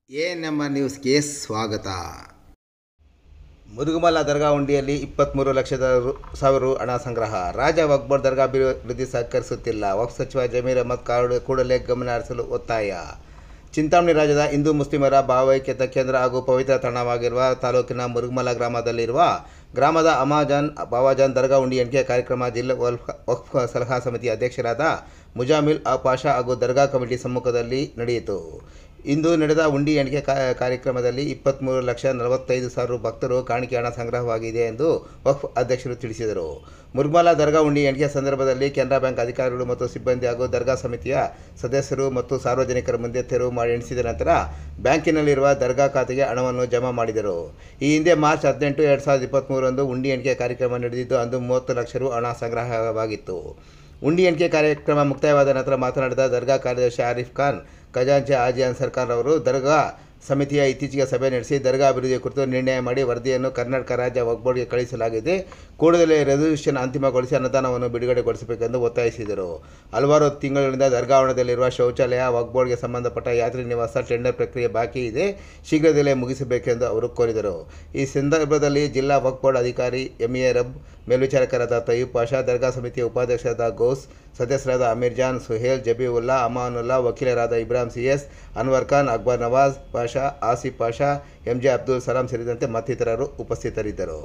A number ನ್ಯೂಸ್ಗೆ ಸ್ವಾಗತ ಮುರುಗಮಲ ದರ್ಗಾ ಹುಂಡಿಯಲ್ಲಿ ಇಪ್ಪತ್ತ್ಮೂರು ಲಕ್ಷದ ರು ಸಾವಿರ ರು ಹಣ ಸಂಗ್ರಹ ರಾಜ ಅಕ್ಬರ್ ದರ್ಗಾ ಅಭಿವೃದ್ಧಿ ಸಹಕರಿಸುತ್ತಿಲ್ಲ ವಕ್ಫ್ ಸಚಿವ ಜಮೀರ್ ಅಹಮದ್ ಕಾರಡು ಕೂಡಲೇ ಗಮನ ಹರಿಸಲು ಒತ್ತಾಯ ಚಿಂತಾಮಣಿ ರಾಜ್ಯದ ಹಿಂದೂ ಮುಸ್ಲಿಮರ ಭಾವೈಕ್ಯತಾ ಕೇಂದ್ರ ಹಾಗೂ ಪವಿತ್ರ ತಾಣವಾಗಿರುವ ತಾಲೂಕಿನ ಮುರುಗಮಲ ಗ್ರಾಮದಲ್ಲಿರುವ ಗ್ರಾಮದ ಅಮಾಜಾನ್ ಬಾವಾಜಾನ್ ದರ್ಗಾ ಹುಂಡಿ ಎಣಿಕೆ ಕಾರ್ಯಕ್ರಮ ಜಿಲ್ಲಾ ವಲ್ಫ್ ವಕ್ಫ್ ಸಲಹಾ ಸಮಿತಿ ಅಧ್ಯಕ್ಷರಾದ ಮುಜಾಮಿಲ್ ಆ ಪಾಷಾ ಹಾಗೂ ದರ್ಗಾ ಕಮಿಟಿ ಸಮ್ಮುಖದಲ್ಲಿ ನಡೆಯಿತು ಇಂದು ನಡೆದ ಉಂಡಿ ಎಣಿಕೆ ಕಾ- ಕಾರ್ಯಕ್ರಮದಲ್ಲಿ ಇಪ್ಪತ್ತ್ಮೂರು ಲಕ್ಷ ನಲವತ್ತೈದು ಸಾವಿರ ಭಕ್ತರು ಕಾಣಿಕೆ ಹಣ ಸಂಗ್ರಹವಾಗಿದೆ ಎಂದು ವಕ್ಫ್ ಅಧ್ಯಕ್ಷರು ತಿಳಿಸಿದರು ಮುರ್ಮಲ ದರ್ಗಾ ಉಂಡಿ ಎಣಿಕೆ ಸಂದರ್ಭದಲ್ಲಿ ಕೆನರಾ ಬ್ಯಾಂಕ್ ಅಧಿಕಾರಿಗಳು ಮತ್ತು ಸಿಬ್ಬಂದಿ ಹಾಗೂ ದರ್ಗಾ ಸಮಿತಿಯ ಸದಸ್ಯರು ಮತ್ತು ಸಾರ್ವಜನಿಕರ ಮುಂದೆ ತೆರವು ಮಾಡಿ ಎಣಿಸಿದ ನಂತರ ಬ್ಯಾಂಕಿನಲ್ಲಿರುವ ದರ್ಗಾ ಖಾತೆಗೆ ಹಣವನ್ನು ಜಮಾ ಮಾಡಿದರು ಈ ಹಿಂದೆ ಮಾರ್ಚ್ ಹದಿನೆಂಟು ಎರಡು ಸಾವಿರದ ಇಪ್ಪತ್ತ್ಮೂರರಂದು ಉಂಡಿ ಎಣಿಕೆ ಕಾರ್ಯಕ್ರಮ ನಡೆದಿದ್ದು ಅಂದು ಮೂವತ್ತು ಲಕ್ಷ ರು ಹಣ ಸಂಗ್ರಹವಾಗಿತ್ತು ಉಂಡಿ ಎಣಿಕೆ ಕಾರ್ಯಕ್ರಮ ಮುಕ್ತಾಯವಾದ ನಂತರ ಮಾತನಾಡಿದ ದರ್ಗಾ ಕಾರ್ಯದರ್ಶಿ ಆರಿಫ್ ಖಾನ್ ಖಜಾಂಚಿ ಹಾಜಿ ಅನ್ಸರ್ ಖಾನ್ ಅವರು ದರ್ಗಾ ಸಮಿತಿಯ ಇತ್ತೀಚೆಗೆ ಸಭೆ ನಡೆಸಿ ದರ್ಗಾ ಅಭಿವೃದ್ಧಿ ಕುರಿತು ನಿರ್ಣಯ ಮಾಡಿ ವರದಿಯನ್ನು ಕರ್ನಾಟಕ ರಾಜ್ಯ ವಕ್ಫ್ ಬೋರ್ಡ್ಗೆ ಕಳುಹಿಸಲಾಗಿದೆ ಕೂಡಲೇ ರೆಸಲ್ಯೂಷನ್ ಅಂತಿಮಗೊಳಿಸಿ ಅನುದಾನವನ್ನು ಬಿಡುಗಡೆಗೊಳಿಸಬೇಕೆಂದು ಒತ್ತಾಯಿಸಿದರು ಹಲವಾರು ತಿಂಗಳಿಂದ ದರ್ಗಾವಣದಲ್ಲಿರುವ ಶೌಚಾಲಯ ವಕ್ಫ್ ಬೋರ್ಡ್ಗೆ ಸಂಬಂಧಪಟ್ಟ ಯಾತ್ರಿ ನಿವಾಸ ಟೆಂಡರ್ ಪ್ರಕ್ರಿಯೆ ಬಾಕಿ ಇದೆ ಶೀಘ್ರದಲ್ಲೇ ಮುಗಿಸಬೇಕೆಂದು ಅವರು ಕೋರಿದರು ಈ ಸಂದರ್ಭದಲ್ಲಿ ಜಿಲ್ಲಾ ವಕ್ಫ್ ಬೋರ್ಡ್ ಅಧಿಕಾರಿ ಎಂ ಎ ರಬ್ ಮೇಲ್ವಿಚಾರಕರಾದ ತಯ್ಯೂಬ್ ಪಾಷಾ ದರ್ಗಾ ಸಮಿತಿಯ ಉಪಾಧ್ಯಕ್ಷರಾದ ಗೌಸ್ ಸದಸ್ಯರಾದ ಅಮೀರ್ ಜಾನ್ ಸುಹೇಲ್ ಜಬೀವುಲ್ಲಾ ಅಮಾನುಲ್ಲಾ ವಕೀಲರಾದ Ibrahim C S Anwar Khan Akbar Nawaz Pasha Asif Pasha M J Abdul Salam ಸೇರಿದಂತೆ ಮತ್ತಿತರರು ಉಪಸ್ಥಿತರಿದ್ದರು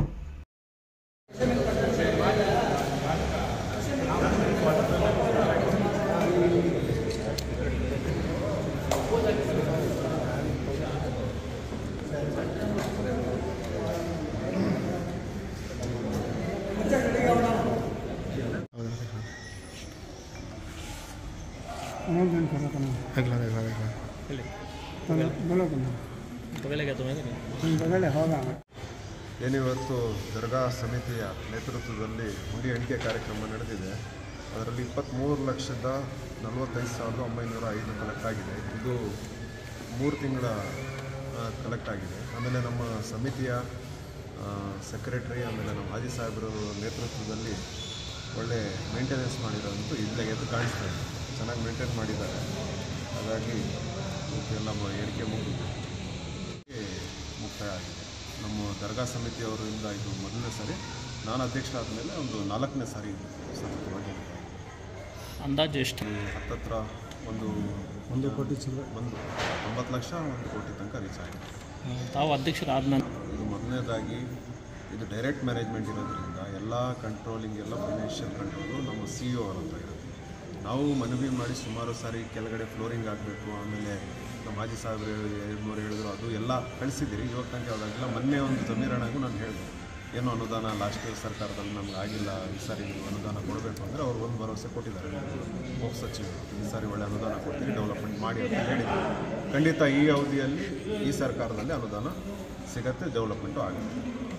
अमेजन करा था ना तो बोलो तुम पकड़ेगा तुम्हें कि नहीं तुम बगल होगा ಏನಿವತ್ತು ದರ್ಗಾ ಸಮಿತಿಯ ನೇತೃತ್ವದಲ್ಲಿ ಹುಂಡಿ ಎಣಿಕೆ ಕಾರ್ಯಕ್ರಮ ನಡೆದಿದೆ ಅದರಲ್ಲಿ ಇಪ್ಪತ್ತ್ಮೂರು ಲಕ್ಷದ ನಲವತ್ತೈದು ಸಾವಿರದ ಒಂಬೈನೂರ ಐದು ಕಲೆಕ್ಟ್ ಆಗಿದೆ ಇದು ಮೂರು ತಿಂಗಳ ಕಲೆಕ್ಟ್ ಆಗಿದೆ ಆಮೇಲೆ ನಮ್ಮ ಸಮಿತಿಯ ಸೆಕ್ರೆಟರಿ ಆಮೇಲೆ ನಮ್ಮ ಹಾಜಿ ಸಾಹೇಬರ ನೇತೃತ್ವದಲ್ಲಿ ಒಳ್ಳೆ ಮೇಂಟೆನೆನ್ಸ್ ಮಾಡಿರೋದಂತೂ ಇದ್ದಾಗ ಎದ್ದು ಕಾಣಿಸ್ತಾ ಇದೆ ಚೆನ್ನಾಗಿ ಮೇಂಟೈನ್ ಮಾಡಿದ್ದಾರೆ ಹಾಗಾಗಿ ಇವತ್ತೆಲ್ಲ ಮ- ಎಣಿಕೆ ಮುಗಿದಿದೆ ಮುಕ್ತಾಯ ಆಗಿದೆ ನಮ್ಮ ದರ್ಗಾ ಸಮಿತಿಯವರಿಂದ ಇದು ಮೊದಲನೇ ಸಾರಿ ನಾನು ಅಧ್ಯಕ್ಷರಾದ ಮೇಲೆ ಒಂದು ನಾಲ್ಕನೇ ಸಾರಿ ಇದು ಸತತವಾಗಿ ನಡೀತಾ ಇದೆ. ಅಂದಾಜು ಎಷ್ಟು ಹತ್ತತ್ರ ಒಂದು ಒಂದು ಕೋಟಿ ಚಿಲ್ಲರೆ ಒಂದು ತೊಂಬತ್ತು ಲಕ್ಷ ಒಂದು ಕೋಟಿ ತನಕ ರೀಚ್ ಆಗಿದೆ ಹ್ಮ್. ತಾವು ಅಧ್ಯಕ್ಷರಾದ ನಂತರ ಇದು ಮೊದಲನೇದಾಗಿ ಇದು ಡೈರೆಕ್ಟ್ ಮ್ಯಾನೇಜ್ಮೆಂಟ್ ಇರೋದ್ರಿಂದ ಎಲ್ಲ ಕಂಟ್ರೋಲಿಂಗ್ ಎಲ್ಲ ಫೈನಾನ್ಷಿಯಲ್ ಕಂಟ್ರೋಲು ನಮ್ಮ ಸಿ ಇ ಅವ್ರ ಹತ್ರ ಇರುತ್ತೆ ನಾವು ಮನವಿ ಮಾಡಿ ಸುಮಾರು ಸಾರಿ ಕೆಳಗಡೆ ಫ್ಲೋರಿಂಗ್ ಆಗಬೇಕು ಆಮೇಲೆ ನಮ್ಮ ಹಾಜಿ ಸಾಹೇಬ್ರು ಎರಡು ಮೂರು ಹೇಳಿದ್ರು ಅದು ಎಲ್ಲ ಕಳಿಸಿದ್ದೀರಿ ಇವಾಗ ತನಕ ಯಾವುದಾಗಿಲ್ಲ ಮೊನ್ನೆ ಒಂದು ಜಮೀರಣ್ಣಗೂ ನಾನು ಹೇಳಿದೆ ಏನೋ ಅನುದಾನ ಲಾಸ್ಟ್ ಸರ್ಕಾರದಲ್ಲಿ ನಮ್ಗೆ ಆಗಿಲ್ಲ ಈ ಸಾರಿ ನೀವು ಅನುದಾನ ಕೊಡಬೇಕು ಅಂದರೆ ಅವ್ರು ಒಂದು ಭರವಸೆ ಕೊಟ್ಟಿದ್ದಾರೆ ಹೋಗಿ ಸಚಿವರು ಈ ಸಾರಿ ಒಳ್ಳೆ ಅನುದಾನ ಕೊಡ್ತೀರಿ ಡೆವಲಪ್ಮೆಂಟ್ ಮಾಡಿ ಅಂತ ಹೇಳಿದ್ದಾರೆ ಖಂಡಿತ ಈ ಅವಧಿಯಲ್ಲಿ ಈ ಸರ್ಕಾರದಲ್ಲಿ ಅನುದಾನ ಸಿಗತ್ತೆ ಡೆವಲಪ್ಮೆಂಟು ಆಗುತ್ತೆ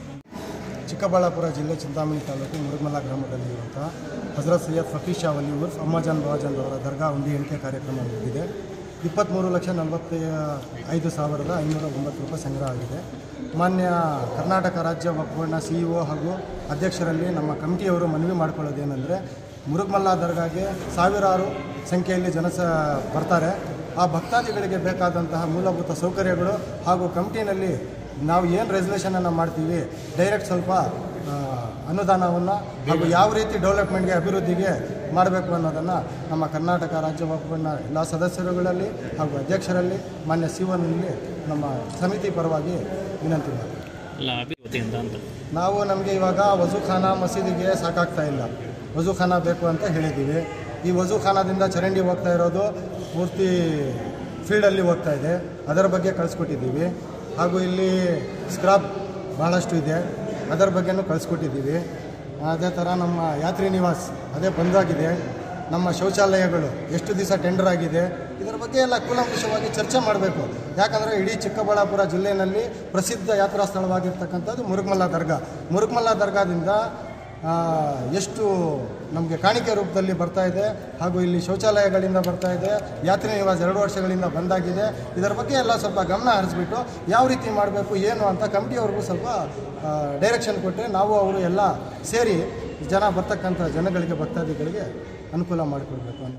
ಚಿಕ್ಕಬಳ್ಳಾಪುರ ಜಿಲ್ಲೆ ಚಿಂತಾಮಣಿ ತಾಲೂಕು ಮುರುಗಮಲ ಗ್ರಾಮದಲ್ಲಿರುವಂಥ ಹಜರತ್ ಸೈಯದ್ ಫಕೀರ್ ಶಾ ವಲಿ ಉರ್ಫ್ ಅಮ್ಮಾಜಾನ್ ಬವಾಜಾನ್ ಅವರ ದರ್ಗಾ ಉಂಡಿ ಎಣಿಕೆ ಕಾರ್ಯಕ್ರಮ ನಡೆದಿದೆ ಇಪ್ಪತ್ತ್ಮೂರು ಲಕ್ಷ ನಲವತ್ತ ಐದು ಸಾವಿರದ ಐನೂರ ಒಂಬತ್ತು ರೂಪಾಯಿ ಸಂಗ್ರಹ ಆಗಿದೆ ಮಾನ್ಯ ಕರ್ನಾಟಕ ರಾಜ್ಯ ಒಕ್ಕೂಟ ಸಿ ಇ ಒ ಹಾಗೂ ಅಧ್ಯಕ್ಷರಲ್ಲಿ ನಮ್ಮ ಕಮಿಟಿಯವರು ಮನವಿ ಮಾಡ್ಕೊಳ್ಳೋದೇನೆಂದರೆ ಮುರುಗಮಲ್ಲ ದರ್ಗಾಗೆ ಸಾವಿರಾರು ಸಂಖ್ಯೆಯಲ್ಲಿ ಜನ ಸ ಬರ್ತಾರೆ ಆ ಭಕ್ತಾದಿಗಳಿಗೆ ಬೇಕಾದಂತಹ ಮೂಲಭೂತ ಸೌಕರ್ಯಗಳು ಹಾಗೂ ಕಮಿಟಿನಲ್ಲಿ ನಾವು ಏನು ರೆಸಲ್ಯೂಷನನ್ನು ಮಾಡ್ತೀವಿ ಡೈರೆಕ್ಟ್ ಸ್ವಲ್ಪ ಆ, ಅನುದಾನವನ್ನು ಹಾಗೂ ಯಾವ ರೀತಿ ಡೆವಲಪ್ಮೆಂಟ್ಗೆ ಅಭಿವೃದ್ಧಿಗೆ ಮಾಡಬೇಕು ಅನ್ನೋದನ್ನು ನಮ್ಮ ಕರ್ನಾಟಕ ರಾಜ್ಯ ಒಕ್ಕೂಟನ ಎಲ್ಲ ಸದಸ್ಯರುಗಳಲ್ಲಿ ಹಾಗೂ ಅಧ್ಯಕ್ಷರಲ್ಲಿ ಮಾನ್ಯ ಸಿವನಲ್ಲಿ ನಮ್ಮ ಸಮಿತಿ ಪರವಾಗಿ ವಿನಂತಿ ಮಾಡ್ತೀವಿ ಅಲ್ಲ ಅಭಿ ವತಿಯಿಂದ ಅಂತ ನಾವು ನಮಗೆ ಇವಾಗ ವಜೂಖಾನ ಮಸೀದಿಗೆ ಸಾಕಾಗ್ತಾ ಇಲ್ಲ ವಜೂಖಾನ ಬೇಕು ಅಂತ ಹೇಳಿದ್ದೀವಿ ಈ ವಜೂಖಾನದಿಂದ ಚರಂಡಿ ಹೋಗ್ತಾ ಇರೋದು ಪೂರ್ತಿ ಫೀಲ್ಡಲ್ಲಿ ಹೋಗ್ತಾ ಇದೆ ಅದರ ಬಗ್ಗೆ ಕಳಿಸ್ಕೊಟ್ಟಿದ್ದೀವಿ ಹಾಗೂ ಇಲ್ಲಿ ಸ್ಕ್ರಾಪ್ ಬಹಳಷ್ಟು ಇದೆ ಅದರ ಬಗ್ಗೆನೂ ಕಳಿಸ್ಕೊಟ್ಟಿದ್ದೀವಿ ಅದೇ ಥರ ನಮ್ಮ ಯಾತ್ರಿ ನಿವಾಸ್ ಅದೇ ಬಂದಾಗಿದೆ ನಮ್ಮ ಶೌಚಾಲಯಗಳು ಎಷ್ಟು ದಿವಸ ಟೆಂಡರ್ ಆಗಿದೆ ಇದರ ಬಗ್ಗೆ ಎಲ್ಲ ಕೂಲಂಕುಷವಾಗಿ ಚರ್ಚೆ ಮಾಡಬೇಕು ಯಾಕಂದರೆ ಇಡೀ ಚಿಕ್ಕಬಳ್ಳಾಪುರ ಜಿಲ್ಲೆಯಲ್ಲಿ ಪ್ರಸಿದ್ಧ ಯಾತ್ರಾ ಸ್ಥಳವಾಗಿರ್ತಕ್ಕಂಥದ್ದು ಮುರುಗಮಲ್ಲ ದರ್ಗಾ ಮುರುಗಮಲ್ಲ ದರ್ಗಾದಿಂದ ಆ, ಎಷ್ಟು ನಮಗೆ ಕಾಣಿಕೆ ರೂಪದಲ್ಲಿ ಬರ್ತಾ ಇದೆ ಹಾಗೂ ಇಲ್ಲಿ ಶೌಚಾಲಯಗಳಿಂದ ಬರ್ತಾ ಇದೆ ಯಾತ್ರಿ ನಿವಾಸ ಎರಡು ವರ್ಷಗಳಿಂದ ಬಂದಾಗಿದೆ ಇದರ ಬಗ್ಗೆ ಎಲ್ಲ ಸ್ವಲ್ಪ ಗಮನ ಹರಿಸ್ಬಿಟ್ಟು ಯಾವ ರೀತಿ ಮಾಡಬೇಕು ಏನು ಅಂತ ಕಮಿಟಿಯವ್ರಿಗೂ ಸ್ವಲ್ಪ ಡೈರೆಕ್ಷನ್ ಕೊಟ್ಟರೆ ನಾವು ಅವರು ಎಲ್ಲ ಸೇರಿ ಜನ ಬರ್ತಕ್ಕಂಥ ಜನಗಳಿಗೆ ಭಕ್ತಾದಿಗಳಿಗೆ ಅನುಕೂಲ ಮಾಡಿಕೊಡ್ಬೇಕು ಅಂತ